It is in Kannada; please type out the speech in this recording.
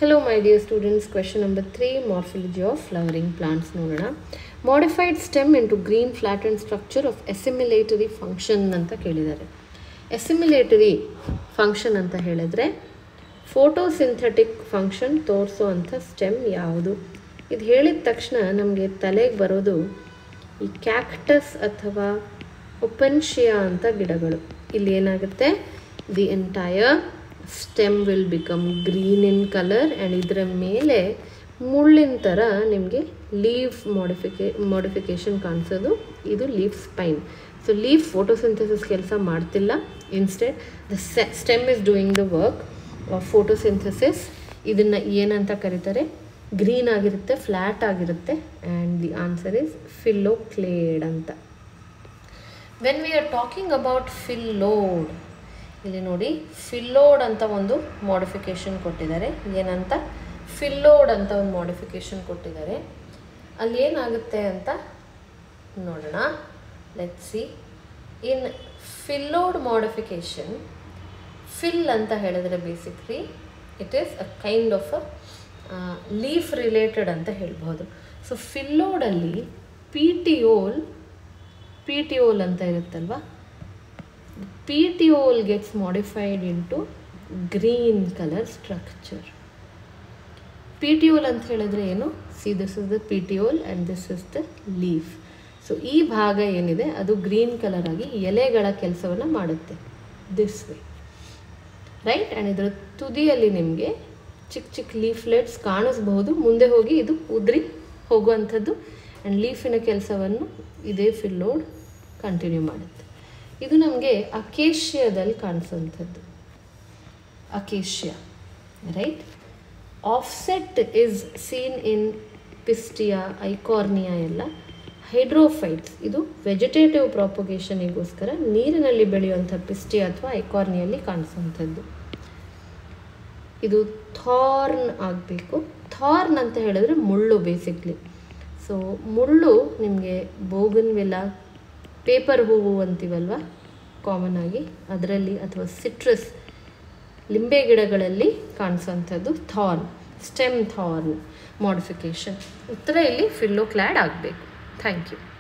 Hello my dear students, question number 3 morphology of flowering plants ನೋಡೋಣ modified stem into green flattened structure of assimilatory function ಅಂತ ಕೇಳಿದ್ದಾರೆ assimilatory function ಅಂತ ಹೇಳಿದ್ರೆ ಫೋಟೋಸಿಂಥೆಟಿಕ್ ಫಂಕ್ಷನ್ ತೋರಿಸೋ ಅಂಥ ಸ್ಟೆಮ್ ಯಾವುದು ಇದು ಹೇಳಿದ ತಕ್ಷಣ ನಮಗೆ ತಲೆಗೆ ಬರೋದು ಈ ಕ್ಯಾಕ್ಟಸ್ ಅಥವಾ ಒಪನ್ಶಿಯಾ ಅಂತ ಗಿಡಗಳು ಇಲ್ಲಿ ಏನಾಗುತ್ತೆ the entire stem will become green in colour and ಇದರ ಮೇಲೆ ಮುಳ್ಳಿನ ಥರ ನಿಮಗೆ ಲೀಫ್ ಮಾಡಿಫಿಕೇ ಮಾಡಿಫಿಕೇಶನ್ ಕಾಣಿಸೋದು ಇದು leaf spine so leaf photosynthesis ಕೆಲಸ ಮಾಡ್ತಿಲ್ಲ instead the stem is doing the work photosynthesis ಇದನ್ನು ಏನಂತ ಕರೀತಾರೆ ಗ್ರೀನ್ ಆಗಿರುತ್ತೆ ಫ್ಲ್ಯಾಟ್ ಆಗಿರುತ್ತೆ and the answer is phylloclade ಅಂತ when we are talking about phyllode ಇಲ್ಲಿ ನೋಡಿ ಫಿಲ್ಲೋಡ್ ಅಂತ ಒಂದು ಮಾಡಿಫಿಕೇಶನ್ ಕೊಟ್ಟಿದ್ದಾರೆ ಏನಂತ ಫಿಲ್ಲೋಡ್ ಅಂತ ಒಂದು ಮಾಡಿಫಿಕೇಶನ್ ಕೊಟ್ಟಿದ್ದಾರೆ ಅಲ್ಲಿ ಏನಾಗುತ್ತೆ ಅಂತ ನೋಡೋಣ let see in phyllode modification ಫಿಲ್ ಅಂತ ಹೇಳಿದ್ರೆ basically it is a kind of a leaf related ಅಂತ ಹೇಳ್ಬೋದು ಸೊ ಫಿಲ್ಲೋಡಲ್ಲಿ ಪಿಟಿಯೋಲ್ ಪಿಟಿಯೋಲ್ ಅಂತ ಇರುತ್ತಲ್ವ petiole gets modified into green colour structure petiole ಅಂತ ಹೇಳಿದ್ರೆ ಏನು see this is the petiole and this is the leaf so ಈ ಭಾಗ ಏನಿದೆ ಅದು ಗ್ರೀನ್ ಕಲರ್ ಆಗಿ ಎಲೆಗಳ ಕೆಲಸವನ್ನು ಮಾಡುತ್ತೆ ದಿಸ್ ವೇ ರೈಟ್ ಆ್ಯಂಡ್ ಇದರ ತುದಿಯಲ್ಲಿ ನಿಮಗೆ ಚಿಕ್ಕ ಚಿಕ್ಕ ಲೀಫ್ಲೆಟ್ಸ್ ಕಾಣಿಸ್ಬಹುದು ಮುಂದೆ ಹೋಗಿ ಇದು ಉದ್ರಿ ಹೋಗುವಂಥದ್ದು ಆ್ಯಂಡ್ ಲೀಫಿನ ಕೆಲಸವನ್ನು ಇದೇ ಫಿಲ್ಲೋಡ್ ಕಂಟಿನ್ಯೂ ಮಾಡುತ್ತೆ ಇದು ನಮಗೆ ಅಕೇಶಿಯಾದಲ್ಲಿ ಕಾಣಿಸೋಂಥದ್ದು acacia right offset is seen in Pistia Eichhornia ಎಲ್ಲ ಹೈಡ್ರೋಫೈಟ್ಸ್ ಇದು ವೆಜಿಟೇಟಿವ್ ಪ್ರಾಪಗೇಷನಿಗೋಸ್ಕರ ನೀರಿನಲ್ಲಿ ಬೆಳೆಯುವಂಥ ಪಿಸ್ಟಿಯಾ ಅಥವಾ ಐಕಾರ್ನಿಯಲ್ಲಿ ಕಾಣಿಸುವಂಥದ್ದು ಇದು ಥಾರ್ನ್ ಆಗಬೇಕು ಥಾರ್ನ್ ಅಂತ ಹೇಳಿದ್ರೆ ಮುಳ್ಳು ಬೇಸಿಕ್ಲಿ ಸೊ ಮುಳ್ಳು ನಿಮಗೆ ಬೋಗನ್ವೆಲ್ಲ ಪೇಪರ್ ಹೂವು ಅಂತೀವಲ್ವ ಕಾಮನ್ ಆಗಿ ಅದರಲ್ಲಿ ಅಥವಾ ಸಿಟ್ರಸ್ ಲಿಂಬೆ ಗಿಡಗಳಲ್ಲಿ ಕಾಣಿಸೋಂಥದ್ದು ಥಾರ್ನ್ ಸ್ಟೆಮ್ ಥಾರ್ನ್ ಮಾಡಿಫಿಕೇಶನ್ ಉತ್ತರ ಇಲ್ಲಿ ಫಿಲ್ಲೋ ಕ್ಲ್ಯಾಡ್ ಆಗಬೇಕು ಥ್ಯಾಂಕ್ ಯು